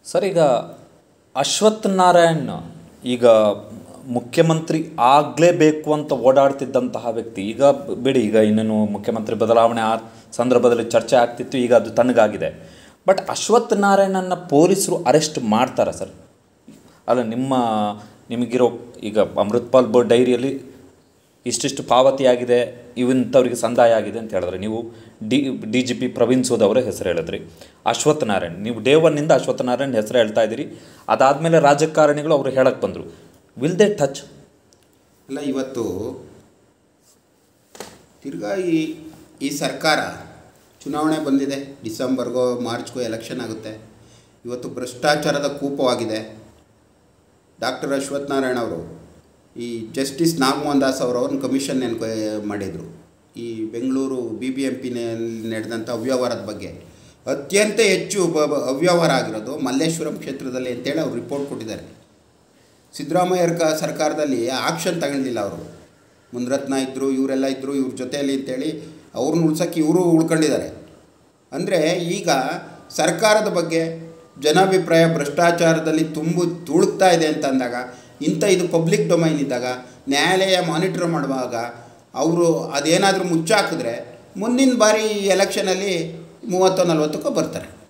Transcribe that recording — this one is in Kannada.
ಸರ್ ಈಗ ಅಶ್ವಥ್ ನಾರಾಯಣ್ ಈಗ ಮುಖ್ಯಮಂತ್ರಿ ಆಗಲೇಬೇಕು ಅಂತ ಓಡಾಡ್ತಿದ್ದಂತಹ ವ್ಯಕ್ತಿ ಈಗ ಬಿಡಿ ಈಗ ಇನ್ನೇನು ಮುಖ್ಯಮಂತ್ರಿ ಬದಲಾವಣೆ ಆ ಸಂದರ್ಭದಲ್ಲಿ ಚರ್ಚೆ ಆಗ್ತಿತ್ತು ಈಗ ಅದು ತಣ್ಣಗಾಗಿದೆ ಬಟ್ ಅಶ್ವಥ್ ನಾರಾಯಣನ್ನ ಪೊಲೀಸರು ಅರೆಸ್ಟ್ ಮಾಡ್ತಾರಾ ಸರ್ ಅಲ್ಲ ನಿಮ್ಮ ನಿಮಗಿರೋ ಈಗ ಅಮೃತ್ಪಾಲ್ ಬೋರ್ಡ್ ಡೈರಿಯಲ್ಲಿ ಇಷ್ಟಿಷ್ಟು ಪಾವತಿಯಾಗಿದೆ ಇವಂಥವ್ರಿಗೆ ಸಂದಾಯ ಆಗಿದೆ ಅಂತ ಹೇಳಿದ್ರೆ ನೀವು D D G P Praveen Sood ಅವರ ಹೆಸರು ಹೇಳಿದ್ರಿ ಅಶ್ವಥ್ ನಾರಾಯಣ್ ನೀವು ಡೇ ಒನ್ನಿಂದ ಅಶ್ವಥ್ ನಾರಾಯಣ್ ಹೆಸರು ಹೇಳ್ತಾ ಇದ್ದೀರಿ ಅದಾದಮೇಲೆ ರಾಜಕಾರಣಿಗಳು ಅವರು ಹೇಳಕ್ಕೆ ಬಂದರು ವಿಲ್ ದೇ ಟಚ್ ಅಲ್ಲ ಇವತ್ತು ತಿರ್ಗಾ ಈ ಈ ಸರ್ಕಾರ ಚುನಾವಣೆ ಬಂದಿದೆ ಡಿಸೆಂಬರ್ಗೋ ಮಾರ್ಚ್ಗೋ ಎಲೆಕ್ಷನ್ ಆಗುತ್ತೆ ಇವತ್ತು ಭ್ರಷ್ಟಾಚಾರದ ಕೂಪವಾಗಿದೆ ಡಾಕ್ಟರ್ ಅಶ್ವಥ್ ನಾರಾಯಣ ಅವರು ಈ ಜಸ್ಟಿಸ್ ನಾಗಮೋಹನ್ ದಾಸ್ ಅವರು ಅವ್ರನ್ನ ಕಮಿಷನ್ ಎನ್ಕ್ವೈ ಮಾಡಿದರು ಈ ಬೆಂಗಳೂರು ಬಿ ಬಿ ಎಂ ಪಿನಲ್ಲಿ ನಡೆದಂಥ ಅವ್ಯವಹಾರದ ಬಗ್ಗೆ ಅತ್ಯಂತ ಹೆಚ್ಚು ಬ- ಬ- ಅವ್ಯವಹಾರ ಆಗಿರೋದು ಮಲ್ಲೇಶ್ವರಂ ಕ್ಷೇತ್ರದಲ್ಲಿ ಅಂತೇಳಿ ಅವ್ರು ರಿಪೋರ್ಟ್ ಕೊಟ್ಟಿದ್ದಾರೆ ಸಿದ್ದರಾಮಯ್ಯರ ಕ ಸರ್ಕಾರದಲ್ಲಿ ಆಕ್ಷನ್ ತಗೊಳ್ಳಿಲ್ಲ ಅವರು ಮುನ್ರತ್ನ ಇದ್ದರು ಇವರೆಲ್ಲ ಇದ್ದರು ಇವ್ರ ಜೊತೆಯಲ್ಲಿ ಅಂತೇಳಿ ಅವ್ರನ್ನ ಉಳ್ಸೋಕ್ಕೆ ಇವರು ಉಳ್ಕೊಂಡಿದ್ದಾರೆ ಅಂದರೆ ಈಗ ಸರ್ಕಾರದ ಬಗ್ಗೆ ಜನಾಭಿಪ್ರಾಯ ಭ್ರಷ್ಟಾಚಾರದಲ್ಲಿ ತುಂಬು ತುಳುಕ್ತಾ ಇದೆ ಅಂತ ಅಂದಾಗ ಇಂಥ ಇದು ಪಬ್ಲಿಕ್ ಡೊಮೈನ್ ಇದ್ದಾಗ ನ್ಯಾಯಾಲಯ ಮಾನಿಟರ್ ಮಾಡುವಾಗ ಅವರು ಅದೇನಾದರೂ ಮುಚ್ಚಾಕಿದ್ರೆ ಮುಂದಿನ ಬಾರಿ ಎಲೆಕ್ಷನಲ್ಲಿ ಮೂವತ್ತು ನಲ್ವತ್ತಕ್ಕೋ ಬರ್ತಾರೆ